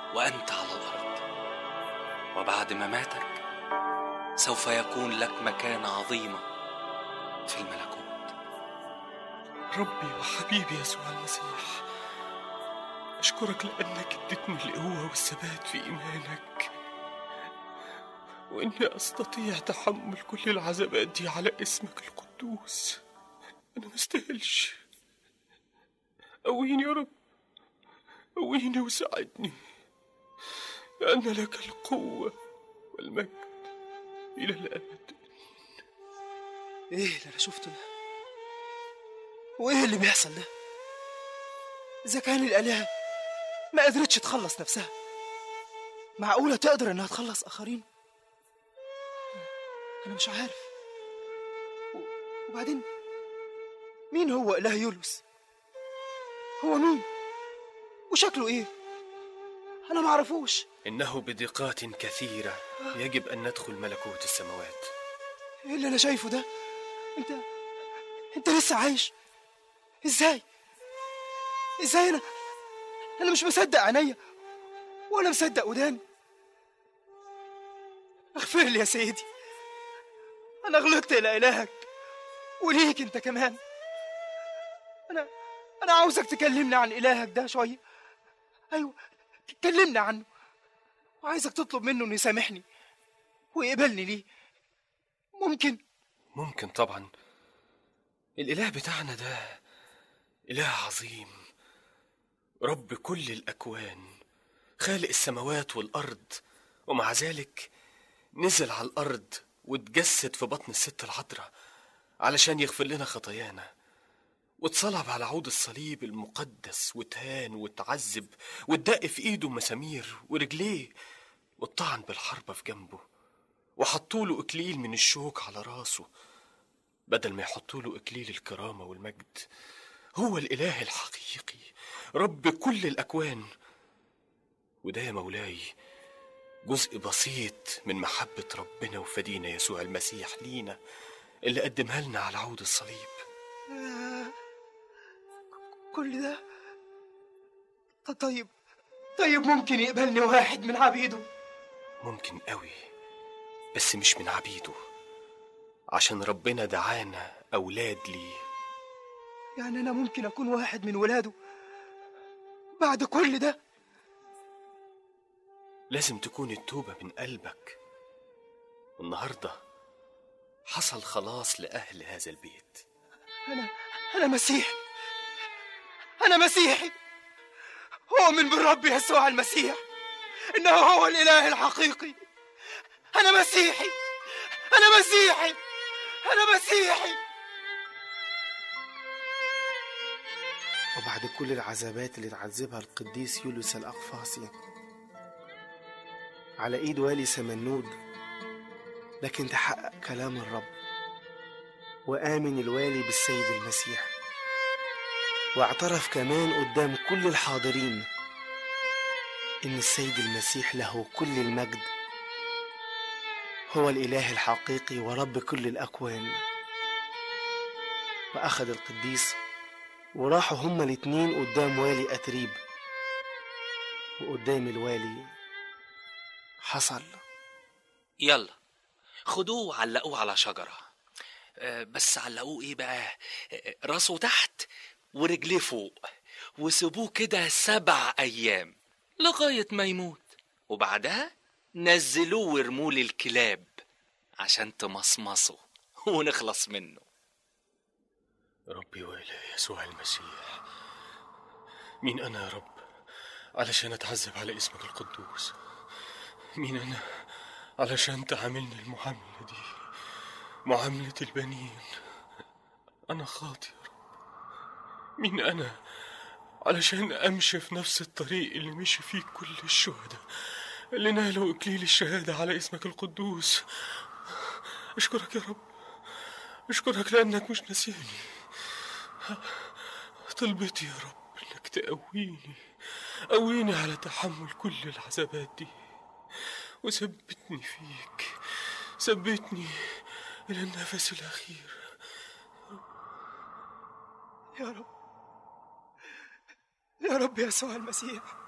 وأنت على الأرض وبعد مماتك سوف يكون لك مكانة عظيمة في الملكوت ربي وحبيبي يسوع المسيح أشكرك لأنك اديتني القوة والثبات في إيمانك وإني أستطيع تحمل كل العذابات دي على اسمك القدوس أنا مستاهلش قويني يا رب قويني وساعدني لأن لك القوة والمجد إلى الأبد ايه اللي انا شفته ده وايه اللي بيحصل ده اذا كان الالهه ما قدرتش تخلص نفسها معقوله تقدر انها تخلص اخرين انا مش عارف و- وبعدين مين هو اله يوليوس هو مين وشكله ايه انا معرفوش إنه بدقات كثيرة يجب أن ندخل ملكوت السماوات ايه اللي انا شايفه ده انت انت لسه عايش ازاي ازاي انا انا مش مصدق عينيا ولا مصدق وداني اغفر لي يا سيدي انا غلطت الى الهك وليك انت كمان انا انا عاوزك تكلمني عن الهك ده شويه ايوه كلمني عنه وعايزك تطلب منه انه يسامحني ويقبلني ليه ممكن ممكن طبعا الإله بتاعنا ده إله عظيم رب كل الأكوان خالق السماوات والأرض ومع ذلك نزل على الأرض واتجسد في بطن الست العذراء علشان يغفر لنا خطايانا واتصلب على عود الصليب المقدس واتهان واتعذب واتدق في ايده مسامير ورجليه واتطعن بالحربة في جنبه وحطوا له اكليل من الشوك على راسه بدل ما يحطوا له اكليل الكرامه والمجد هو الاله الحقيقي رب كل الاكوان وده يا مولاي جزء بسيط من محبه ربنا وفدينا يسوع المسيح لينا اللي قدمها لنا على عود الصليب آه، كل ده ط- طيب طيب ممكن يقبلني واحد من عبيده ممكن قوي بس مش من عبيده عشان ربنا دعانا اولاد ليه يعني انا ممكن اكون واحد من ولاده بعد كل ده لازم تكون التوبة من قلبك والنهاردة حصل خلاص لأهل هذا البيت انا انا مسيحي انا مسيحي اؤمن بالرب يسوع المسيح انه هو الاله الحقيقي انا مسيحي انا مسيحي انا مسيحي وبعد كل العذابات اللي اتعذبها القديس يوليوس الأقفاصي على إيد والي سمنود لكن تحقق كلام الرب وآمن الوالي بالسيد المسيح واعترف كمان قدام كل الحاضرين إن السيد المسيح له كل المجد هو الإله الحقيقي ورب كل الأكوان وأخذ القديس وراحوا هما الاتنين قدام والي أتريب وقدام الوالي حصل يلا خدوه وعلقوه على شجرة آه، بس علقوه ايه بقى آه، راسه تحت ورجليه فوق وسيبوه كده سبع ايام لغاية ما يموت وبعدها نزلوه وارموه للكلاب عشان تمصمصه ونخلص منه ربي وإله يسوع المسيح مين أنا يا رب علشان أتعذب على اسمك القدوس مين أنا علشان تعاملني المعاملة دي معاملة البنين أنا خاطئ يا رب مين أنا علشان أمشي في نفس الطريق اللي مشي فيه كل الشهداء اللي نالوا إكليل الشهادة على اسمك القدوس أشكرك يا رب أشكرك لأنك مش ناسيني طلبتي يا رب انك تقويني قويني على تحمل كل العذابات دي وثبتني فيك ثبتني الى النفس الاخير يا رب يا رب يسوع المسيح